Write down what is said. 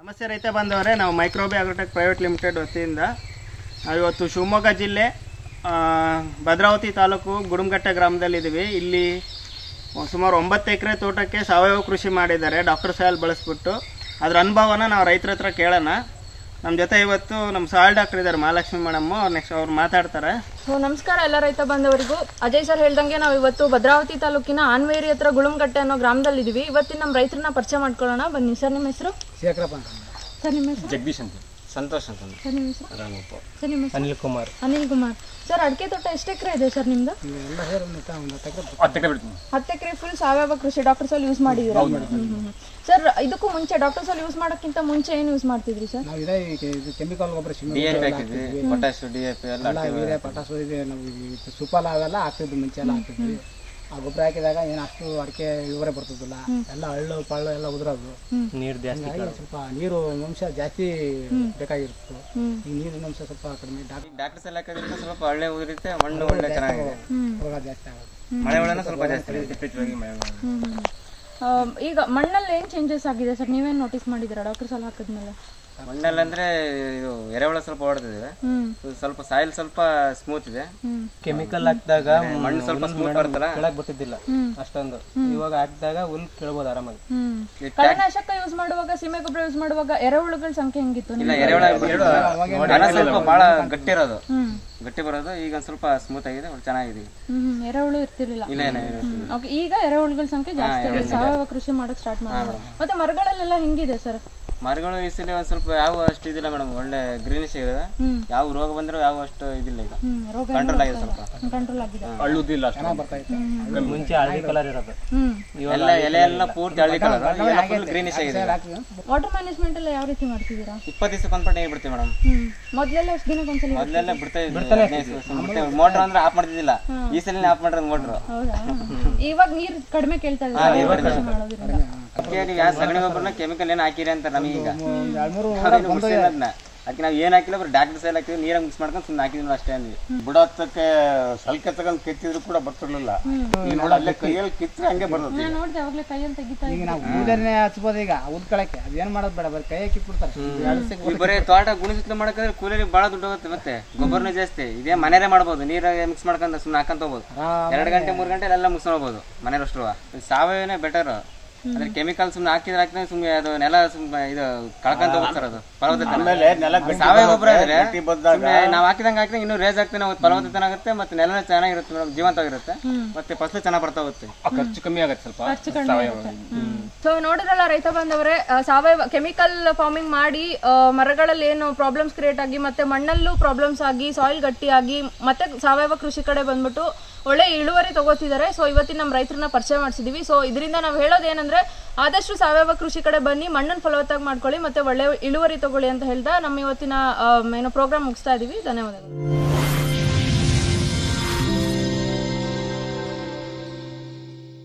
ನಮಸ್ತೆ ರೈತ ಬಂದವರೇ ನಾವು ಮೈಕ್ರೋಬಿ ಅಗ್ರೋಟೆಕ್ ಪ್ರೈವೇಟ್ ಲಿಮಿಟೆಡ್ ವತಿಯಿಂದ ನಾವಿವತ್ತು ಶಿವಮೊಗ್ಗ ಜಿಲ್ಲೆ ಆ, ಭದ್ರಾವತಿ ತಾಲೂಕು ಗುಡುಮಘಟ್ಟ ಗ್ರಾಮದಲ್ಲಿದ್ದೀವಿ ಇಲ್ಲಿ ಸುಮಾರು ಒಂಬತ್ತು ಎಕರೆ ತೋಟಕ್ಕೆ ಸಾವಯವ ಕೃಷಿ ಮಾಡಿದ್ದಾರೆ ಡಾಕ್ಟರ್ ಸಾಯಲ್ ಬಳಸ್ಬಿಟ್ಟು ಅದ್ರ ಅನುಭವನ ನಾವು ರೈತರ ಹತ್ರ ಕೇಳೋಣ ನಮ್ಮ ಜೊತೆ ಇವತ್ತು ನಮ್ಮ ಸಾಯಲ್ ಡಾಕ್ಟರ್ ಇದ್ದಾರೆ ಮಹಾಲಕ್ಷ್ಮಿ ಮೇಡಮ್ಮು ಅವ್ರು ನೆಕ್ಸ್ಟ್ ಅವ್ರು ಮಾತಾಡ್ತಾರೆ ಸೊ ನಮಸ್ಕಾರ ಎಲ್ಲ ರೈತ ಬಂದವರಿಗೂ ಅಜಯ್ ಸರ್ ಹೇಳ್ದಂಗೆ ನಾವು ಇವತ್ತು ಭದ್ರಾವತಿ ತಾಲೂಕಿನ ಆನ್ವೇರಿ ಹತ್ರ ಗುಳುಮಗಟ್ಟೆ ಅನ್ನೋ ಗ್ರಾಮದಲ್ಲಿ ಇದೀವಿ ಇವತ್ತಿನ ನಮ್ಮ ರೈತರನ್ನ ಪರಿಚಯ ಮಾಡ್ಕೊಳ್ಳೋಣ ಬನ್ನಿ ಸರ್ ನಿಮ್ಮ ಹೆಸರು ಶೇಖರಪ್ಪ ಅಂತ ಸರ್ ನಿಮ್ಮ ಹೆಸರು ಜಗದೀಶ್ ಅಂತ ಸಂತೋಷ್ ಅಂತ ಸರ್ ನಿಮ್ಮ ಹೆಸರು ರಾಮಪ್ಪ ಸರ್ ನಿಮ್ಮ ಹೆಸರು ಅನಿಲ್ ಕುಮಾರ್ ಅನಿಲ್ ಕುಮಾರ್ ಸರ್ ಅಡಿಕೆ ತೋಟ ಎಷ್ಟು ಎಕರೆ ಇದೆ ಸರ್ ನಿಮ್ದು ಎಲ್ಲ ಸೇರಿ ಒಂದು ತ- ಒಂದು ಹತ್ತು ಎಕರೆ ಹತ್ತು ಎಕರೆ ಬಿಡ್ತೀನಿ ಹತ್ತು ಎಕರೆ ಫುಲ್ ಸಾವಯವ ಕೃಷಿ ಡಾಕ್ಟರ್ ಸಾಲ್ ಯೂಸ್ ಮಾಡಿದ್ದೀರಾ ಸರ್ ಇದಕ್ಕೂ ಮುಂಚೆ ಡಾಕ್ಟರ್ ಸಾಲ್ ಯೂಸ್ ಮಾಡೋಕ್ಕಿಂತ ಮುಂಚೆ ಏನು ಯೂಸ್ ಮಾಡ್ತಿದ್ರಿ ಸರ್ ನಾವು ಇದೇ ಈ ಕೆ- ಇದು ಕೆಮಿಕಲ್ ಗೊಬ್ಬರ ಡಿ ಸಿಮೆಂಟ್ ಎ ಪಿ ಹಾಕಿದ್ವಿ ಪೊಟ್ಯಾಶ್ ಡಿ ಎ ಪಿ ಎಲ್ಲ ಎಲ್ಲ ವೀರ್ಯ ಪಟಾಸು ಇದೆ ನಾವು ಈ ಸುಫಲ ಅವೆಲ್ಲ ಹಾಕ್ತಿದ್ವಿ ಮುಂಚೆ ಎಲ್ಲ ಹಾಕ್ತಿದ್ವಿ ಆ ಗೊಬ್ಬರ ಹಾಕಿದಾಗ ಏನು ಅಷ್ಟು ಅಡಿಕೆ ಇಳುವರಿ ಬರ್ತಿದ್ದಿಲ್ಲ ಎಲ್ಲ ಹಳ್ಳು ಪಳ್ಳು ಎಲ್ಲ ಉದುರೋದು ನೀರು ಜಾಸ್ತಿ ಹಂಗಾಗಿ ಸ್ವಲ್ಪ ನೀರು ಅಂಶ ಜಾಸ್ತಿ ಬೇಕಾಗಿರುತ್ತೆ ಹ್ಮ್. ಈ ನೀರಿನ ಅಂಶ ಸ್ವಲ್ಪ ಕಡಿಮೆ ಡಾಕ್ ಡಾಕ್ಟರ್ ಸಲ ಹಾಕೋದ್ರಿಂದ ಸ್ವಲ್ಪ ಒಳ್ಳೆ ಉದುರುತ್ತೆ ಮಣ್ಣು ಒಳ್ಳೆ ಚೆನ್ನಾಗಿದೆ ರೋಗ ಜಾಸ್ತಿ ಆಗುತ್ತೆ ಮಳೆ ಒಳನ ಸ್ವಲ್ಪ ಜಾಸ್ತಿ ಇದೆ ಇತ್ತೀಚೆಗೆ ಮಳೆ ಒಳ ಹ್ಮ್, ಹ್ಮ್, ಹ್ಮ್. ಆ, ಈಗ ಮಣ್ಣಲ್ಲಿ ಏನು ಚೇಂಜಸ್ ಆಗಿದೆ ಸರ್ ನೀವೇನು ನೋಟಿಸ್ ಮಾಡಿದ್ದೀರಾ ಡಾಕ್ಟರ್ ಸಾಲ್ ಹಾಕಿದ್ಮೇಲೆ ಮಣ್ಣಲ್ಲಿ ಅಂದ್ರೆ ಇದು ಎರೆಹುಳ ಸ್ವಲ್ಪ ಓಡ್ತಿದೆ ಹ್ಮ್ ಸ್ವಲ್ಪ ಸಾಯಿಲ್ ಸ್ವಲ್ಪ ಸ್ಮೂತ್ ಇದೆ ಹ್ಮ್ ಕೆಮಿಕಲ್ ಹಾಕಿದಾಗ ಮಣ್ಣು ಸ್ವಲ್ಪ ಸ್ಮೂತ್ ಬರ್ತಲ್ಲ ಕೆಳಗ್ ಬರ್ತಿದ್ದಿಲ್ಲ ಹ್ಮ್. ಅಷ್ಟೊಂದು ಇವಾಗ ಹಾಕಿದಾಗ ಹುಲ್ ಕೇಳ್ಬೋದು ಆರಾಮಾಗಿ ಹ್ಮ್ ಕಳೆನಾಶಕ ಯೂಸ್ ಮಾಡುವಾಗ ಸೀಮೆ ಗೊಬ್ಬರ ಯೂಸ್ ಮಾಡುವಾಗ ಎರೆಹುಳುಗಳ ಸಂಖ್ಯೆ ಹೆಂಗಿತ್ತು ಇಲ್ಲ ನಿಮ್ಗೆ? ಎರೆಹುಳ ಮರ ಸ್ವಲ್ಪ ಬಹಳ ಗಟ್ಟಿ ಇರೋದು ಹ್ಮ್ ಗಟ್ಟಿ ಬರೋದು ಈಗ ಒಂದ್ ಸ್ವಲ್ಪ ಸ್ಮೂತ್ ಆಗಿದೆ ಒಳ್ಳೆ ಚೆನ್ನಾಗಿದೆ ಹ್ಮ್ ಹ್ಮ್, ಎರೆಹುಳು ಇರ್ತಿರ್ಲಿಲ್ಲ ಇಲ್ಲ ಇಲ್ಲ ಇಲ್ಲ. ಓಕೆ ಈಗ ಎರೆಹುಳುಗಳ ಸಂಖ್ಯೆ ಜಾಸ್ತಿ ಆಗಿದೆ ಸಾವಯವ ಕೃಷಿ ಮಾಡಕ್ ಸ್ಟಾರ್ಟ್ ಮಾಡಿದ್ರು ಮತ್ತೆ ಮರಗಳಲ್ಲೆಲ್ಲ ಹೆಂಗಿದೆ ಸರ್ ಮರಗಳು ಈ ಸಲ ಒಂದ್ ಸ್ವಲ್ಪ ಯಾವ ಅಷ್ಟು ಇದಿಲ್ಲ ಮೇಡಮ್ ಒಳ್ಳೆ ಗ್ರೀನಿಶ್ ಇದೆ ಹ್ಮ್ ಯಾವ ರೋಗ ಬಂದ್ರೆ ಯಾವ ಅಷ್ಟು ಇದಿಲ್ಲ ಈಗ ಹ್ಮ್ ರೋಗ ಕಂಟ್ರೋಲ್ ಆಗಿದೆ ಸ್ವಲ್ಪ ಕಂಟ್ರೋಲ್ ಆಗಿದೆ ಅಳ್ಳುದಿಲ್ಲ ಬರ್ತಾ ಇತ್ತು ಮುಂಚೆ ಹಳದಿ ಕಲರ್ ಇರೋದು ಹ್ಮ್ ಎಲ್ಲ ಎಲೆ ಎಲ್ಲ ಪೂರ್ತಿ ಹಳದಿ ಕಲರ್ ಫುಲ್ ಗ್ರೀನಿಶ್ ಆಗಿದೆ ಈಗ. ವಾಟರ್ ಮ್ಯಾನೇಜ್ಮೆಂಟ್ ಎಲ್ಲ ಯಾವ ರೀತಿ ಮಾಡ್ತಿದ್ದೀರಾ ಇಪ್ಪತ್ತು ದಿವಸಕ್ಕೆ ಒಂದ್ ಪಟ್ಟಿ ನೀರು ಬಿಡ್ತೀವಿ ಮೇಡಮ್ ಹ್ಮ್ ಮೊದ್ಲೆಲ್ಲ ಎಷ್ಟು ದಿನಕ್ಕೆ ಒಂದ್ಸಲಿ ಮೊದಲೆಲ್ಲ ಬಿಡ್ತಾ ಇದ್ವಿ ಮೋಟರ್ ಅಂದ್ರೆ ಆಫ್ ಮಾಡ್ತಿದ್ದಿಲ್ಲ ಈ ಸಲ ಆಫ್ ಮಾಡಿರೋದು ಮೋಟ್ರು ಹೌದಾ ಇವಾಗ ನೀರ್ ಕಡಿಮೆ ಕೇಳ್ತಾ ಇದೆ ಸಾವಯವ ಕೃಷಿ ಮಾಡೋದ್ರಿಂದ ಅದಕ್ಕೆ ನೀವು ಯಾವ ಸಗಣಿ ಗೊಬ್ಬರನ ಕೆಮಿಕಲ್ ಏನು ಹಾಕಿರಿ ಅಂತ ನಮಗೀಗ ಒಂದು ಎರಡು ಮೂರು ನಾವೇನು ಮುಗ್ಸಿಲ್ಲ ಅದನ್ನ ಅದಕ್ಕೆ ನಾವು ಏನು ಹಾಕಿಲ್ಲ ಬರೀ ಡಾಕ್ಟರ್ ಸೈಲ್ ಹಾಕಿದ್ವಿ ನೀರಾಗ ಮಿಕ್ಸ್ ಮಾಡ್ಕೊಂಡು ಸುಮ್ಮನೆ ಹಾಕಿದ್ವಿ ಅಷ್ಟೇ ಅಂದ್ವಿ ಬುಡ ಹತ್ತಕ್ಕೆ ಸಲ್ಕೆ ತಗೊಂಡ್ ಕಿತ್ತಿದ್ರು ಕೂಡ ಬರ್ತಿರ್ಲಿಲ್ಲ ಈಗ ನೋಡ ಅಲ್ಲೇ ಕೈಯಲ್ಲಿ ಕಿತ್ತರೆ ಹಂಗೆ ಬರ್ತದೆ ನಾನು ನೋಡ್ದೆ ಅವಾಗ್ಲೇ ಕೈಯಲ್ಲಿ ತೆಗಿತಾ ಈಗ ನಾವು ಕೂದಲನ್ನೇ ಹಚ್ಬೋದು ಈಗ ಉದ್ಕೊಳಕ್ಕೆ ಅದೇನ್ ಮಾಡೋದು ಬೇಡ ಬರೀ ಕೈಯಾಗ ಕಿತ್ಬಿಡ್ತಾರೆ ಎರಡು ದಿವಸಕ್ಕೆ ಈ ಬರೀ ತೋಟ ಗುಣಿಸುತ್ತಲೇ ಮಾಡಕ್ಕಾದ್ರೆ ಕೂಲಿಗೆ ಭಾಳ ದುಡ್ಡು ಹೋಗುತ್ತೆ ಮತ್ತೆ ಗೊಬ್ಬರನೂ ಜಾಸ್ತಿ ಇದೇ ಮನೆಯೇ ಮಾಡ್ಬೋದು ನೀರಾಗ ಮಿಕ್ಸ್ ಮಾಡ್ಕೊಂಡು ಸುಮ್ಮನೆ ಹಾಕೊಂತ ಹೋಗ್ಬೋದು ಎರಡು ಗಂಟೆ ಮೂರು ಗಂಟೆ ಎಲ್ಲ ಮುಗಿಸ್ಕೊಂಡು ಹೋಗ್ಬೋದು ಮನೆಯಷ್ಟು ಸಾವಯವನೇ ಬೆಟರ್ ಅಂದ್ರೆ ಕೆಮಿಕಲ್ ಸುಮ್ಮನೆ ಹಾಕಿದ್ರೆ ಹಾಕಿದ್ರೆ ಸುಮ್ಮನೆ ಅದು ನೆಲ ಸುಮ್ಮನೆ ಇದು ಕಳ್ಕೊಂತ ಹೋಗ್ತಾರೆ ಅದು ಫಲವತ್ತತೆ ಆಮೇಲೆ ನೆಲ ಗಟ್ಟಿ ಸಾವಯವ ಗೊಬ್ಬರ ಇದ್ರೆ ಗಟ್ಟಿ ಬಂದಾಗ ಸುಮ್ನೆ ನಾವ್ ಹಾಕಿದಂಗೆ ಹಾಕಿದಂಗೆ ಇನ್ನೂ ರೇಜ್ ಆಗ್ತದೆ ನಾವು ಫಲವತ್ತತೆ ಆಗುತ್ತೆ ಮತ್ತೆ ನೆಲ ಚೆನ್ನಾಗಿರುತ್ತೆ ಮೇಡಮ್ ಜೀವಂತವಾಗಿರುತ್ತೆ ಮತ್ತೆ ಫಸಲು ಚೆನ್ನಾಗಿ ಬರ್ತಾ ಹೋಗುತ್ತೆ ಖರ್ಚು ಕಮ್ಮಿ ಆಗುತ್ತೆ ಸ್ವಲ್ಪ ಖರ್ಚು ಕಡಿಮೆ ಆಗುತ್ತೆ ಸೊ ನೋಡಿದ್ರಲ್ಲ ರೈತ ಬಾಂಧವರೇ ಆ, ಸಾವಯವ ಕೆಮಿಕಲ್ ಫಾರ್ಮಿಂಗ್ ಮಾಡಿ ಆ, ಮರಗಳಲ್ಲಿ ಏನು ಪ್ರಾಬ್ಲಮ್ಸ್ ಕ್ರಿಯೇಟ್ ಆಗಿ ಮತ್ತೆ ಮಣ್ಣಲ್ಲೂ ಪ್ರಾಬ್ಲಮ್ಸ್ ಆಗಿ ಸಾಯಿಲ್ ಗಟ್ಟಿಯಾಗಿ ಮತ್ತೆ ಸಾವಯವ ಕೃಷಿ ಕಡೆ ಬಂದ್ಬಿಟ್ಟು ಒಳ್ಳೆ ಇಳುವರಿ ತಗೋತಿದ್ದಾರೆ ಸೊ ಇವತ್ತಿನ ನಮ್ಮ ರೈತರನ್ನ ಪರಿಚಯ ಮಾಡಿಸಿದೀವಿ ಸೊ ಇದರಿಂದ ನಾವು ಹೇಳೋದು ಏನಂದ್ರೆ ಆದಷ್ಟು ಸಾವಯವ ಕೃಷಿ ಕಡೆ ಬನ್ನಿ ಮಣ್ಣನ್ನು ಫಲವತ್ತಾಗಿ ಮಾಡ್ಕೊಳ್ಳಿ ಮತ್ತೆ ಒಳ್ಳೆ ಇಳುವರಿ ತಗೊಳ್ಳಿ ಅಂತ ಹೇಳ್ತಾ ನಮ್ಮ ಇವತ್ತಿನ ಆ, ಏನು ಪ್ರೋಗ್ರಾಮ್ ಮುಗಿಸ್ತಾ ಇದೀವಿ ಧನ್ಯವಾದಗಳು